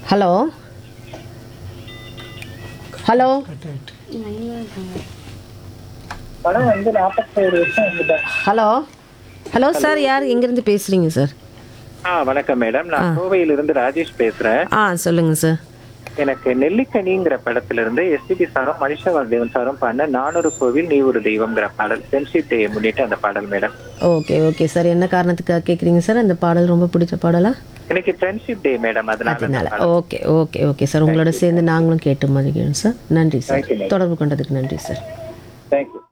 Hello hello படம் வந்து நாற்பத்தேழு வருஷம் வந்துட்டேன் ஹலோ ஹலோ சார் யார் எங்கேருந்து பேசுகிறீங்க சார் ஆ வணக்கம் மேடம் நான் கோவையிலிருந்து ராஜேஷ் பேசுறேன் ஆ சொல்லுங்கள் சார் எனக்கு நெல்லிக்கனிங்கிற படத்துல இருந்து எஸ்பிபி சாரும் மனுஷ வாசுதேவன் சாரும் பண்ண நானூறு கோவில் நீ ஒரு தெய்வம்ங்கிற பாடல் ஃப்ரெண்ட்ஷிப் டே முன்னிட்டு அந்த பாடல் மேடம் ஓகே ஓகே சார் என்ன காரணத்துக்காக கேட்குறீங்க சார் அந்த பாடல் ரொம்ப பிடிச்ச பாடலா எனக்கு ஃப்ரெண்ட்ஷிப் டே மேடம் அதனால அந்த அதனால பாடல். ஓகே ஓகே ஓகே சார் உங்களோட சேர்ந்து நாங்களும் கேட்டு மதிக்கிறோம் சார் நன்றி சார் Thank you, madam. தொடர்பு கொண்டதுக்கு நன்றி சார் Thank you